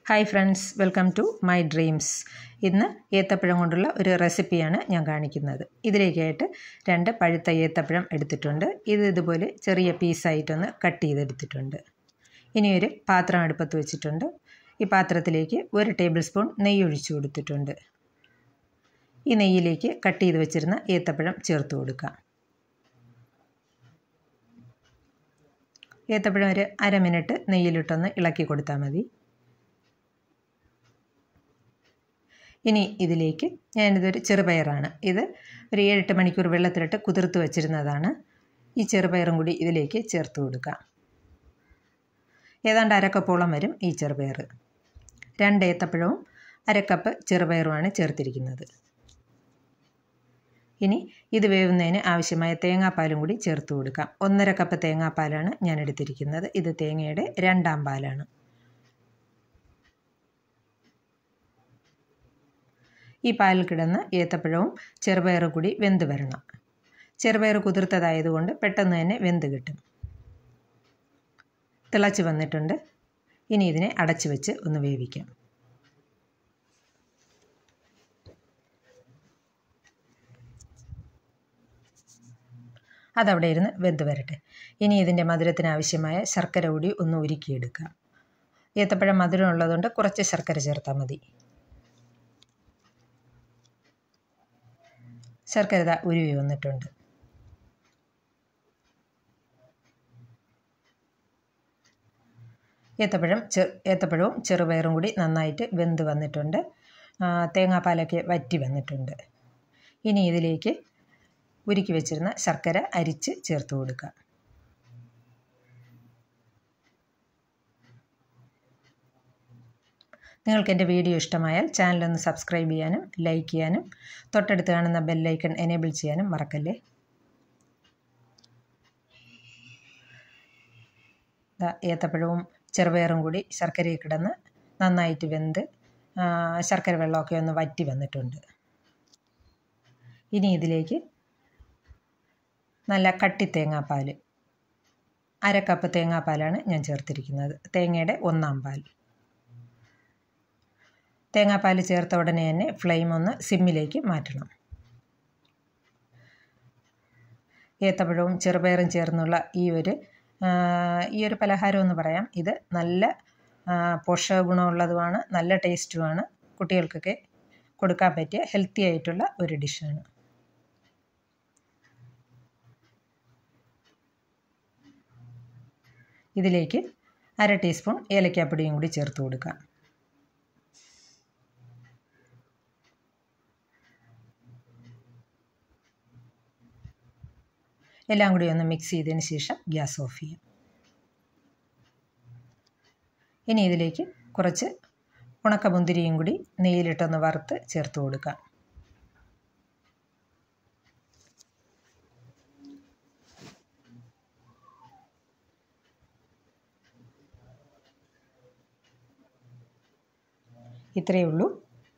hi friends welcome to my dreams ഇന്ന് ഏത്തപ്പഴം കൊണ്ടുള്ള ഒരു റെസിപ്പിയാണ് ഞാൻ കാണിക്കുന്നത് ഇതിലേക്കായിട്ട് രണ്ട് പഴുത്ത ഏത്തപ്പഴം എടുത്തിട്ടുണ്ട് ഇത് ഇതുപോലെ ചെറിയ പീസായിട്ടൊന്ന് കട്ട് ചെയ്തെടുത്തിട്ടുണ്ട് ഇനി ഒരു പാത്രം അടുപ്പത്ത് വെച്ചിട്ടുണ്ട് ഈ പാത്രത്തിലേക്ക് ഒരു ടേബിൾ സ്പൂൺ നെയ്യ് ഒഴിച്ചു കൊടുത്തിട്ടുണ്ട് ഈ നെയ്യിലേക്ക് കട്ട് ചെയ്ത് വെച്ചിരുന്ന ഏത്തപ്പഴം ചേർത്ത് കൊടുക്കാം ഏത്തപ്പഴം ഒരു അര മിനിറ്റ് നെയ്യിലിട്ടൊന്ന് ഇളക്കി കൊടുത്താൽ മതി ഇനി ഇതിലേക്ക് ഞാനിതൊരു ചെറുപയറാണ് ഇത് ഒരു ഏഴെട്ട് മണിക്കൂർ വെള്ളത്തിലിട്ട് കുതിർത്ത് വച്ചിരുന്നതാണ് ഈ ചെറുപയറും കൂടി ഇതിലേക്ക് ചേർത്ത് കൊടുക്കാം ഏതാണ്ട് അരക്കപ്പോളം വരും ഈ ചെറുപയർ രണ്ട് ഏത്തപ്പഴവും അരക്കപ്പ് ചെറുപയറുമാണ് ചേർത്തിരിക്കുന്നത് ഇനി ഇത് വേവുന്നതിന് ആവശ്യമായ തേങ്ങാപ്പാലും കൂടി ചേർത്ത് കൊടുക്കാം ഒന്നര കപ്പ് തേങ്ങാപ്പാലാണ് ഞാൻ എടുത്തിരിക്കുന്നത് ഇത് തേങ്ങയുടെ രണ്ടാം പാലാണ് ഈ പാലിൽ കിടന്ന് ഏത്തപ്പഴവും ചെറുപയറും കൂടി വെന്ത് വരണം ചെറുപയർ കുതിർത്തതായതുകൊണ്ട് പെട്ടെന്ന് തന്നെ വെന്ത് കിട്ടും തിളച്ച് വന്നിട്ടുണ്ട് ഇനി ഇതിനെ അടച്ചു വെച്ച് ഒന്ന് വേവിക്കാം അതവിടെ ഇരുന്ന് വെന്ത് വരട്ടെ ഇനി ഇതിൻ്റെ മധുരത്തിന് ആവശ്യമായ ശർക്കര കൂടി ഒന്ന് ഉരുക്കിയെടുക്കാം ഏത്തപ്പഴം മധുരം ഉള്ളതുകൊണ്ട് കുറച്ച് ശർക്കര ചേർത്താൽ മതി ശർക്കര ഇതാ ഉരുവി വന്നിട്ടുണ്ട് ഏത്തപ്പഴം ചെ ഏത്തപ്പഴവും ചെറുപയറും കൂടി നന്നായിട്ട് വെന്ത് വന്നിട്ടുണ്ട് തേങ്ങാപ്പാലൊക്കെ വറ്റി വന്നിട്ടുണ്ട് ഇനി ഇതിലേക്ക് ഉരുക്കി വെച്ചിരുന്ന ശർക്കര അരിച്ച് ചേർത്ത് കൊടുക്കുക നിങ്ങൾക്ക് എൻ്റെ വീഡിയോ ഇഷ്ടമായാൽ ചാനലൊന്ന് സബ്സ്ക്രൈബ് ചെയ്യാനും ലൈക്ക് ചെയ്യാനും തൊട്ടടുത്ത് കാണുന്ന ബെല്ലൈക്കൺ എനേബിൾ ചെയ്യാനും മറക്കല്ലേ ഏത്തപ്പഴവും ചെറുപയറും കൂടി ശർക്കരയിൽ കിടന്ന് നന്നായിട്ട് വെന്ത് ശർക്കര വെള്ളമൊക്കെ ഒന്ന് വറ്റി വന്നിട്ടുണ്ട് ഇനി ഇതിലേക്ക് നല്ല കട്ടി തേങ്ങാപ്പാൽ അര കപ്പ് തേങ്ങാപ്പാലാണ് ഞാൻ ചേർത്തിരിക്കുന്നത് തേങ്ങയുടെ ഒന്നാം പാൽ തേങ്ങാപ്പാൽ ചേർത്ത ഉടനെ തന്നെ ഫ്ലെയിം ഒന്ന് സിമ്മിലേക്ക് മാറ്റണം ഏത്തപ്പഴവും ചെറുപയറും ചേർന്നുള്ള ഈ ഒരു ഈ ഒരു പലഹാരം എന്ന് പറയാം ഇത് നല്ല പോഷക ഗുണമുള്ളതുമാണ് നല്ല ടേസ്റ്റുമാണ് കുട്ടികൾക്കൊക്കെ കൊടുക്കാൻ പറ്റിയ ഹെൽത്തി ആയിട്ടുള്ള ഒരു ഡിഷാണ് ഇതിലേക്ക് അര ടീസ്പൂൺ ഏലക്കാപ്പൊടിയും കൂടി ചേർത്ത് കൊടുക്കാം എല്ലാം കൂടി ഒന്ന് മിക്സ് ചെയ്തതിന് ശേഷം ഗ്യാസ് ഓഫ് ചെയ്യാം ഇനി ഇതിലേക്ക് കുറച്ച് ഉണക്കമുന്തിരിയും കൂടി നെയ്യിലിട്ടൊന്ന് വറുത്ത് ചേർത്ത് കൊടുക്കാം ഇത്രയേ ഉള്ളൂ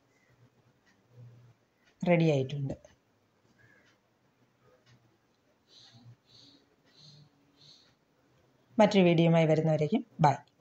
റെഡി ആയിട്ടുണ്ട് മറ്റൊരു വീഡിയോയുമായി വരുന്നവരേക്കും ബൈ